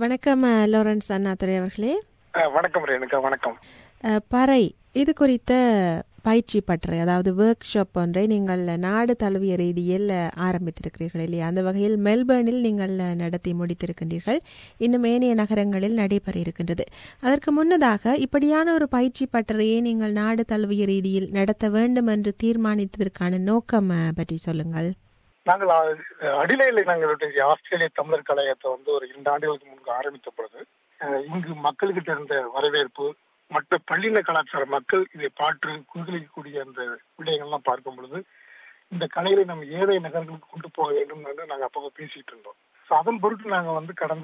வணக்கம் அஹ், லாரன்ஸ் அண்ணாதுரை அவர்களே அஹ், வணக்கம் ரேணுகா வணக்கம் அஹ், பறை இது குறித்த பயிற்சி பற்றை அதாவது ஒர்க் ஷாப் ஒன்றை நீங்கள் நாடு தழுவிய ரீதியில் அஹ், ஆரம்பித்திருக்கிறீர்கள் இல்லையா அந்த வகையில் மெல்பர்னில் நீங்கள் அஹ், நடத்தி முடித்திருக்கின்றீர்கள் இன்னும் ஏனைய நகரங்களில் நடைபெற இருக்கின்றது அதற்கு முன்னதாக இப்படியான ஒரு பயிற்சி பட்டறையை நீங்கள் நாடு தழுவிய ரீதியில் நடத்த வேண்டும் என்று தீர்மானித்ததற்கான நோக்கம் அஹ், பற்றி சொல்லுங்கள் நாங்கள் அஹ், அடிலையில் நாங்களுடைய ஆஸ்திரேலிய தமிழர் கழகத்தை வந்து ஒரு இரண்டு ஆண்டுகளுக்கு முன்பு ஆரம்பித்த பொழுது அஹ், இங்கு மக்களுக்கிட்ட இருந்த வரவேற்பு மற்ற பள்ளின கலாச்சார மக்கள் இதை பாற்று குறுதலிக்கக்கூடிய அந்த விடயங்கள்லாம் பார்க்கும் பொழுது இந்த கலைகளை நம்ம ஏழை நகரங்களுக்கு கொண்டு போக வேண்டும் என்று நாங்கள் அப்போ பேசிட்டு இருந்தோம் ஸோ அதன் பொருட்டு நாங்கள் வந்து கடந்த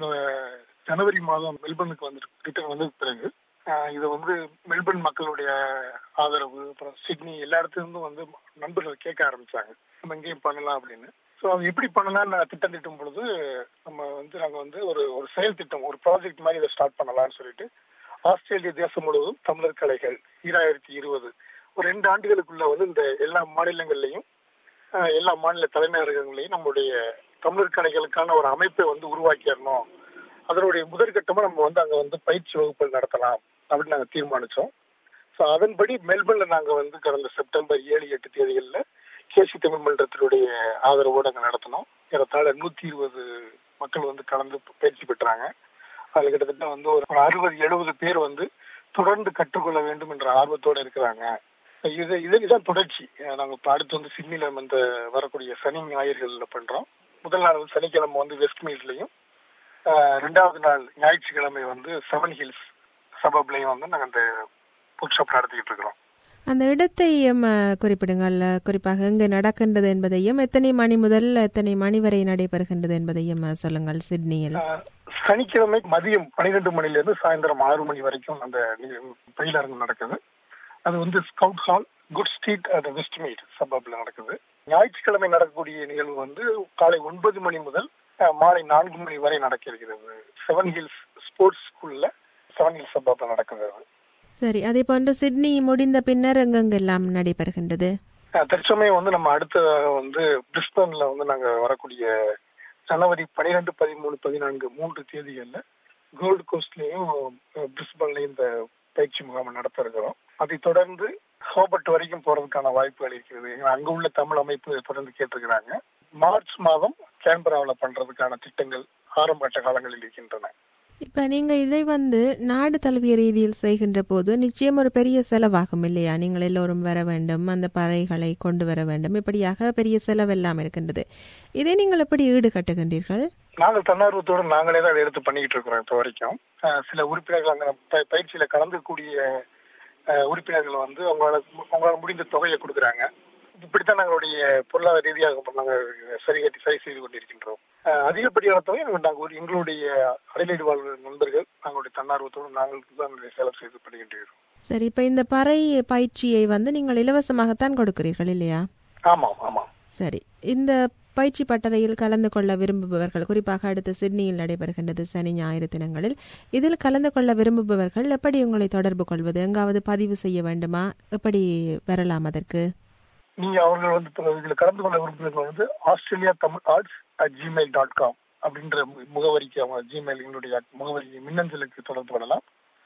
ஜனவரி மாதம் மெல்பர்னுக்கு வந்து ரிட்டர்ன் வந்த பிறகு அஹ், இது வந்து மெல்பர்ன் மக்களுடைய ஆதரவு அப்புறம் சிட்னி எல்லா இடத்துல இருந்தும் வந்து நண்பர்கள் கேட்க ஆரம்பிச்சாங்க நம்ம எங்கேயும் பண்ணலாம் அப்படின்னு ஸோ அது எப்படி பண்ணலாம்னு நான் திட்டம் திட்டும் பொழுது நம்ம வந்து நாங்கள் வந்து ஒரு ஒரு செயல் திட்டம் ஒரு ப்ராஜெக்ட் மாதிரி இதை ஸ்டார்ட் பண்ணலாம்னு சொல்லிட்டு ஆஸ்திரேலிய தேசம் முழுவதும் தமிழர் கலைகள் ஈராயிரத்தி இருபது ஒரு ரெண்டு ஆண்டுகளுக்குள்ள வந்து இந்த எல்லா மாநிலங்கள்லையும் அஹ், எல்லா மாநில தலைநகரங்களையும் நம்மளுடைய தமிழர் கலைகளுக்கான ஒரு அமைப்பை வந்து உருவாக்கிடணும் அதனுடைய முதற்கட்டமா நம்ம வந்து அங்க வந்து பயிற்சி வகுப்புகள் நடத்தலாம் அப்படின்னு நாங்க தீர்மானிச்சோம் ஸோ அதன்படி மெல்பர்ன்ல நாங்க வந்து கடந்த செப்டம்பர் ஏழு எட்டு தேதிகளில் கேசி தமிழ் மன்றத்தினுடைய ஆதரவோடு அங்கே நடத்தினோம் ஏறத்தாழ நூத்தி இருபது மக்கள் வந்து கலந்து பயிற்சி பெற்றாங்க அதுல கிட்டத்தட்ட வந்து ஒரு அறுபது எழுபது பேர் வந்து தொடர்ந்து கற்றுக்கொள்ள வேண்டும் என்ற ஆர்வத்தோட இருக்கிறாங்க இது இது இதுதான் தொடர்ச்சி அஹ் நாங்க இப்ப அடுத்து வந்து சிட்னில இந்த வரக்கூடிய சனி ஞாயிறுகள்ல பண்றோம் முதல் நாள் வந்து சனிக்கிழமை வந்து வெஸ்ட் மீட்லயும் ரெண்டாவது நாள் ஞாயிற்றுக்கிழமை வந்து செவன் ஹில்ஸ் சபப்லையும் வந்து நாங்க அந்த ஒர்க் ஷாப் நடத்திக்கிட்டு இருக்கிறோம் அந்த இடத்தையும் அஹ், குறிப்பிடுங்கள் அஹ், குறிப்பாக எங்கு நடக்கின்றது என்பதையும் எத்தனை மணி முதல் எத்தனை மணி வரை நடைபெறுகின்றது என்பதையும் அஹ், சொல்லுங்கள் சிட்னியில் ஆஹ் சனிக்கிழமை மதியம் பன்னிரெண்டு மணில இருந்து சாயந்தரம் ஆறு மணி வரைக்கும் அந்த நி- பயிலரங்கு நடக்குது அது வந்து scout hall Good Street at Westmead சபப்ல நடக்குது ஞாயிற்றுக்கிழமை நடக்கக்கூடிய நிகழ்வு வந்து காலை ஒன்பது மணி முதல் ஆஹ், மாலை நான்கு மணி வரை நடக்க இருக்கிறது செவன் ஹில்ஸ் ஸ்போர்ட்ஸ் ஸ்கூல்ல செவன் ஹில்ஸ் சபப்ல நடக்குது அது சரி அதே போன்று சிட்னி முடிந்த பின்னர் எங்கெங்கெல்லாம் நடைபெறுகின்றது ஆஹ் தற்சமயம் வந்து நம்ம அடுத்த வந்து பிரிஸ்பன்ல வந்து நாங்க வரக்கூடிய ஜனவரி பனிரெண்டு பதிமூணு பதினான்கு மூன்று தேதிகள்ல கோல்டு கோஸ்ட்லயும் பிரிஸ்பன்லயும் இந்த பயிற்சி முகாமை நடத்த இருக்கிறோம் அதை தொடர்ந்து ஹோபர்ட் வரைக்கும் போறதுக்கான வாய்ப்புகள் இருக்கிறது ஏன்னா அங்க உள்ள தமிழ் அமைப்பு தொடர்ந்து கேட்டிருக்கிறாங்க மார்ச் மாதம் கேன்பராவுல பண்றதுக்கான திட்டங்கள் ஆரம்பகட்ட காலங்களில் இருக்கின்றன இப்ப நீங்க இதை வந்து நாடு தழுவிய ரீதியில் செய்கின்ற போது நிச்சயம் ஒரு பெரிய செலவாகும் இல்லையா நீங்கள் எல்லோரும் வர வேண்டும் அந்த பறைகளை கொண்டு வர வேண்டும் இப்படியாக பெரிய செலவெல்லாம் இருக்கின்றது இதை நீங்கள் எப்படி ஈடுகட்டுகின்றீர்கள் நாங்கள் தன்னார்வத்தோடு நாங்களே தான் அதை எடுத்து பண்ணிக்கிட்டு இருக்கிறோம் இப்போ வரைக்கும் அஹ் சில உறுப்பினர்கள் அங்கே ப- பயிற்சியில கலந்துக்கூடிய அஹ், உறுப்பினர்கள் வந்து அவங்களால அவங்களால முடிந்த தொகையை கொடுக்குறாங்க இப்படித்தான் நாங்களுடைய பொருளாதார ரீதியாக நாங்கள் சரி கட்டி சரி செய்து கொண்டிருக்கின்றோம் அஹ், அதிகப்படியான தொகை நாங்கள் ஒரு எங்களுடைய அடையீடு வாழ்வு நண்பர்கள் நாங்களுடைய தன்னார்வத்தோடு நாங்கள் தான் அதை செலவு செய்து பண்ணுகின்றோம் சரி இப்ப இந்த பறை பயிற்சியை வந்து நீங்கள் இலவசமாகத்தான் கொடுக்கிறீர்கள் இல்லையா ஆமாம் ஆமாம் சரி இந்த பயிற்சி பட்டறையில் கலந்து கொள்ள விரும்புபவர்கள் குறிப்பாக அடுத்த சிட்னியில் நடைபெறுகின்றது சனி ஞாயிறு தினங்களில் இதில் கலந்து கொள்ள விரும்புபவர்கள் எப்படி உங்களை தொடர்பு கொள்வது எங்காவது பதிவு செய்ய வேண்டுமா எப்படி வரலாம் அதற்கு நீங்க அவர்கள் வந்து இப்ப இதுல கலந்து கொள்ள விரும்புகிறவங்க வந்து Australia Tamil arts at Gmail dot com அப்படின்ற மு- முகவரிக்கு அவங்க ஜிமெயில் எங்களுடைய முகவரி மின்னஞ்சலுக்கு தொடர்பு கொள்ளலாம்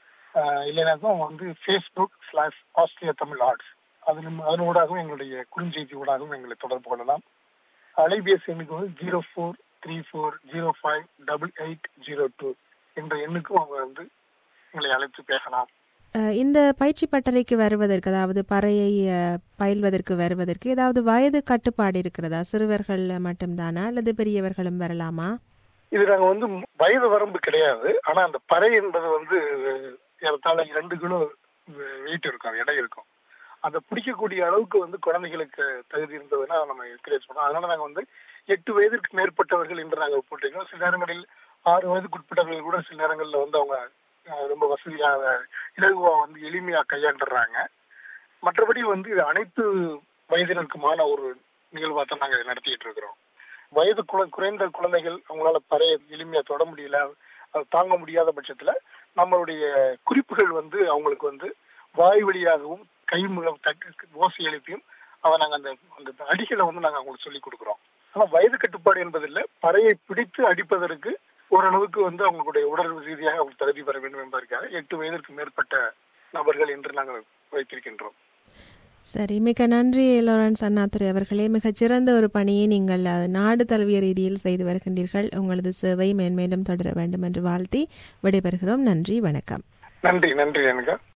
ஆஹ் இல்லைனாக்கும் அவங்க வந்து Facebook slash Australia Tamil arts அதன் அதனூடாகவும் எங்களுடைய குறுஞ்செய்தி ஊடாகவும் எங்களை தொடர்பு கொள்ளலாம் அலைபேசி எண்ணுக்கு வந்து zero four three four zero five double eight zero two என்ற எண்ணுக்கும் அவங்க வந்து எங்களை அழைத்து பேசலாம் அஹ், இந்த பயிற்சி பட்டறைக்கு வருவதற்கு அதாவது பறையை அஹ், பயில்வதற்கு வருவதற்கு ஏதாவது வயது கட்டுப்பாடு இருக்கிறதா சிறுவர்கள் மட்டும்தானா அல்லது பெரியவர்களும் வரலாமா இது நாங்க வந்து வயது வரம்பு கிடையாது ஆனா அந்த பறை என்பது வந்து ஏறத்தாழ இரண்டு கிலோ வெயிட் இருக்கும் அது எடை இருக்கும் அதை பிடிக்கக்கூடிய அளவுக்கு வந்து குழந்தைகளுக்கு தகுதி இருந்ததுன்னா நம்ம என்கரேஜ் பண்ணோம் அதனால நாங்க வந்து எட்டு வயதிற்கு மேற்பட்டவர்கள் என்று நாங்கள் போட்டிருக்கோம் சில நேரங்களில் ஆறு வயதுக்கு உட்பட்டவர்கள் கூட சில நேரங்களில் வந்து அவங்க அஹ், ரொம்ப வசதியாக இலகுவா வந்து எளிமையா கையாண்டுறாங்க மற்றபடி வந்து இது அனைத்து வயதினருக்குமான ஒரு நிகழ்வாக தான் நாங்கள் நடத்திட்டு இருக்கிறோம் வயது குழ- குறைந்த குழந்தைகள் அவங்களால பறைய எளிமையா தொட முடியல அது தாங்க முடியாத பட்சத்துல நம்மளுடைய குறிப்புகள் வந்து அவங்களுக்கு வந்து வாய் வழியாகவும் கை மூலம் தட்டு ஓசை எழுப்பியும் அதை நாங்க அந்த அந்த அடிகளை வந்து நாங்க அவங்களுக்கு சொல்லி கொடுக்குறோம் ஆனா வயது கட்டுப்பாடு என்பதில்லை பறையை பிடித்து அடிப்பதற்கு ஓரளவுக்கு வந்து அவங்களுடைய உடல் ரீதியாக அவங்க தகுதி பெற வேண்டும் என்பதற்காக எட்டு வயதிற்கு மேற்பட்ட நபர்கள் என்று நாங்கள் வைத்திருக்கின்றோம் சரி மிக நன்றி லாரன்ஸ் அண்ணாதுரை அவர்களே மிகச் சிறந்த ஒரு பணியை நீங்கள் அஹ், நாடு தழுவிய ரீதியில் செய்து வருகின்றீர்கள் உங்களது சேவை மேன்மேலும் தொடர வேண்டும் என்று வாழ்த்தி விடைபெறுகிறோம் நன்றி வணக்கம் நன்றி நன்றி எனக்கு